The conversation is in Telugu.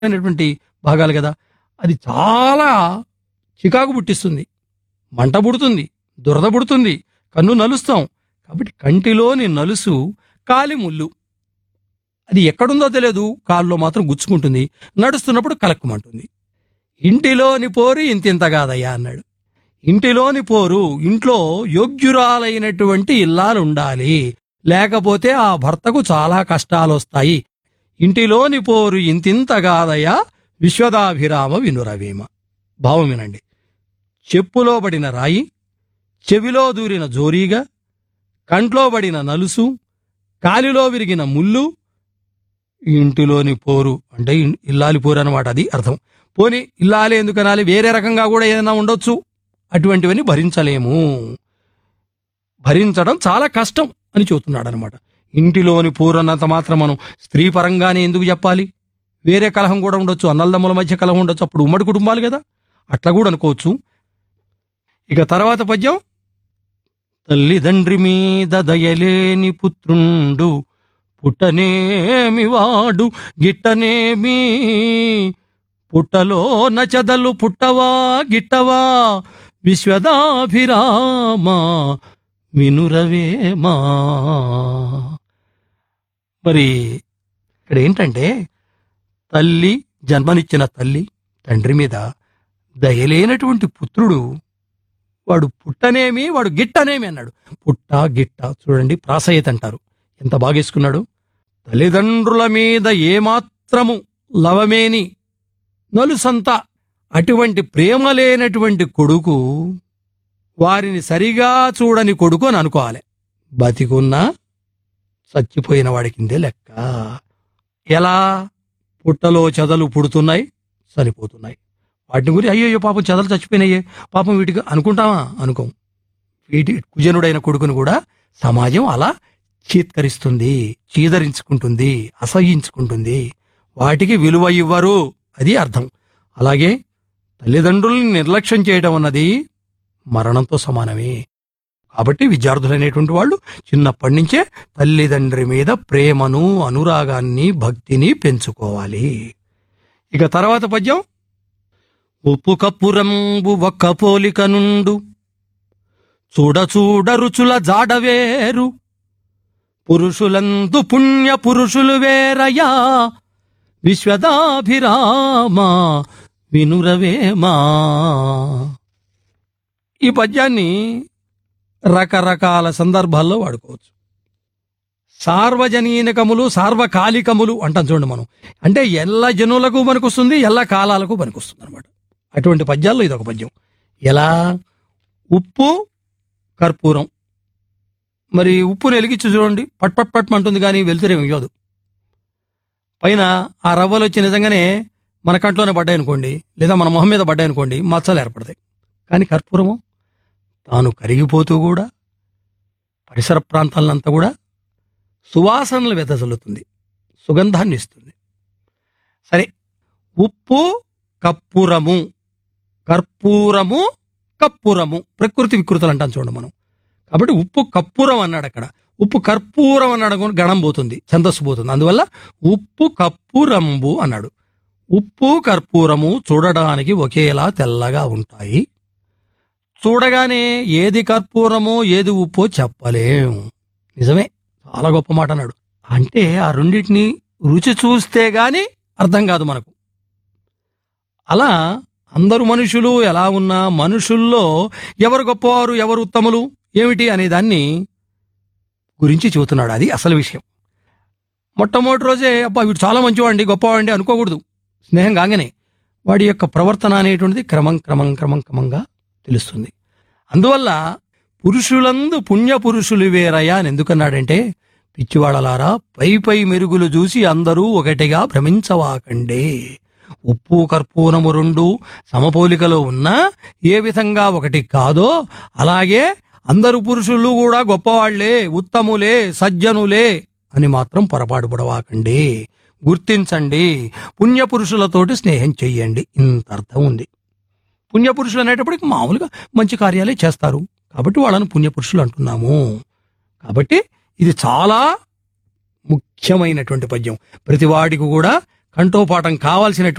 అనేటువంటి భాగాలు కదా అది చాలా చికాకు పుట్టిస్తుంది మంట పుడుతుంది దురద పుడుతుంది కన్ను నలుస్తాం కాబట్టి కంటిలోని నలుసు కాలి ముళ్ళు అది ఎక్కడుందో తెలియదు కాల్లో మాత్రం గుచ్చుకుంటుంది నడుస్తున్నప్పుడు కలక్కుమంటుంది ఇంటిలోని పోరు ఇంతింత కాదయ్యా అన్నాడు ఇంటిలోని పోరు ఇంట్లో యోగ్యురాలైనటువంటి ఇల్లాలు ఉండాలి లేకపోతే ఆ భర్తకు చాలా కష్టాలు వస్తాయి ఇంటిలోని పోరు ఇంతింత కాదయ్యా విశ్వదాభిరామ వినురవేమ భావం వినండి చెప్పులో పడిన రాయి చెవిలో దూరిన జోరీగా కంట్లో పడిన నలుసు కాలిలో విరిగిన ముళ్ళు ఇంటిలోని పోరు అంటే ఇన్- ఇల్లాలి పోరు అనమాట అది అర్థం పోని ఇల్లాలి ఎందుకు అనాలి వేరే రకంగా కూడా ఏదైనా ఉండొచ్చు అటువంటివన్నీ భరించలేము భరించడం చాలా కష్టం అని చెబుతున్నాడు అనమాట ఇంటిలోని పోరు అన్నంత మాత్రం మనం స్త్రీ పరంగానే ఎందుకు చెప్పాలి వేరే కలహం కూడా ఉండొచ్చు అన్నలదమ్ముల మధ్య కలహం ఉండొచ్చు అప్పుడు ఉమ్మడి కుటుంబాలు కదా అట్లా కూడా అనుకోవచ్చు ఇక తర్వాత పద్యం తల్లిదండ్రి మీద దయలేని పుత్రుండు పుట్టనేమి వాడు గిట్టనేమి పుట్టలో నచదలు పుట్టవా గిట్టవా విశ్వదాభిరామ వినురవేమా మరి ఇక్కడ ఏంటంటే తల్లి జన్మనిచ్చిన తల్లి తండ్రి మీద దయలేనటువంటి పుత్రుడు వాడు పుట్టనేమి వాడు గిట్టనేమి అన్నాడు పుట్ట గిట్ట చూడండి ప్రాసయత అంటారు ఎంత బాగేసుకున్నాడు తల్లిదండ్రుల మీద ఏమాత్రము లవమేని నలుసంత అటువంటి ప్రేమ లేనటువంటి కొడుకు వారిని సరిగా చూడని కొడుకు అని అనుకోవాలి బతికున్నా చచ్చిపోయిన వాడి కిందే లెక్క ఎలా పుట్టలో చెదలు పుడుతున్నాయి చనిపోతున్నాయి వాటిని గురించి అయ్యో పాపం చెదలు చచ్చిపోయినాయే పాపం వీటికి అనుకుంటామా అనుకోం వీటి కుజనుడైన కొడుకును కూడా సమాజం అలా చీత్కరిస్తుంది చీదరించుకుంటుంది అసహ్యించుకుంటుంది వాటికి విలువ ఇవ్వరు అది అర్థం అలాగే తల్లిదండ్రుల్ని నిర్లక్ష్యం చేయడం అన్నది మరణంతో సమానమే కాబట్టి విద్యార్థులైనటువంటి వాళ్ళు చిన్నప్పటి నుంచే తల్లిదండ్రి మీద ప్రేమను అనురాగాన్ని భక్తిని పెంచుకోవాలి ఇక తర్వాత పద్యం ఉప్పు కప్పురంబు ఒక్క పోలిక నుండు చూడ చూడ రుచుల జాడవేరు పురుషులందు పుణ్య పురుషులు వేరయా విశ్వదాభిరామ వినురవేమా ఈ పద్యాన్ని రకరకాల సందర్భాల్లో వాడుకోవచ్చు సార్వజనీనకములు సార్వకాలికములు అంటాం చూడండి మనం అంటే ఎల్ల జనులకు పనికొస్తుంది ఎల్ల కాలాలకు పనికొస్తుంది అనమాట అటువంటి పద్యాల్లో ఇది ఒక పద్యం ఎలా ఉప్పు కర్పూరం మరి ఉప్పుని వెలిగించి చూడండి పట్ పట్ పట్ అంటుంది కానీ వెలుతురేమి ఇవ్వదు పైన ఆ రవ్వలు వచ్చి నిజంగానే మన కంట్లోనే పడ్డాయి అనుకోండి లేదా మన మొహం మీద పడ్డాయి అనుకోండి మచ్చలు ఏర్పడతాయి కానీ కర్పూరము తాను కరిగిపోతూ కూడా పరిసర ప్రాంతాలంతా కూడా సువాసనలు వెదజల్లుతుంది సుగంధాన్ని ఇస్తుంది సరే ఉప్పు కప్పురము కర్పూరము కప్పురము ప్రకృతి వికృతులు అంటాం చూడండి మనం కాబట్టి ఉప్పు కప్పురం అన్నాడు అక్కడ ఉప్పు కర్పూరం అన్నాడు అనుకోండి గణం పోతుంది ఛందస్సు పోతుంది అందువల్ల ఉప్పు కప్పురంబు అన్నాడు ఉప్పు కర్పూరము చూడడానికి ఒకేలా తెల్లగా ఉంటాయి చూడగానే ఏది కర్పూరమో ఏది ఉప్పో చెప్పలేం నిజమే చాలా గొప్ప మాట అన్నాడు అంటే ఆ రెండింటిని రుచి చూస్తే గాని అర్థం కాదు మనకు అలా అందరు మనుషులు ఎలా ఉన్నా మనుషుల్లో ఎవరు గొప్పవారు ఎవరు ఉత్తములు ఏమిటి అనే దాన్ని గురించి చెబుతున్నాడు అది అసలు విషయం మొట్టమొదటి రోజే అబ్బా వీడు చాలా మంచివాడండి గొప్పవాడండి అనుకోకూడదు స్నేహం కాగానే వాడి యొక్క ప్రవర్తన అనేటువంటిది క్రమం క్రమం క్రమం క్రమంగా తెలుస్తుంది అందువల్ల పురుషులందు పుణ్య పురుషులు వేరయ్యా అని ఎందుకన్నాడంటే పిచ్చివాడలారా పై పై మెరుగులు చూసి అందరూ ఒకటిగా భ్రమించవాకండే ఉప్పు కర్పూరము రెండు సమపోలికలో ఉన్నా ఏ విధంగా ఒకటి కాదో అలాగే అందరు పురుషులు కూడా గొప్పవాళ్లే ఉత్తములే సజ్జనులే అని మాత్రం పొరపాటు పడవాకండి గుర్తించండి పుణ్యపురుషులతోటి స్నేహం చెయ్యండి ఇంత అర్థం ఉంది పుణ్యపురుషులు అనేటప్పటికి మామూలుగా మంచి కార్యాలే చేస్తారు కాబట్టి వాళ్ళని పుణ్యపురుషులు అంటున్నాము కాబట్టి ఇది చాలా ముఖ్యమైనటువంటి పద్యం ప్రతివాడికి కూడా కంఠోపాఠం కావాల్సిన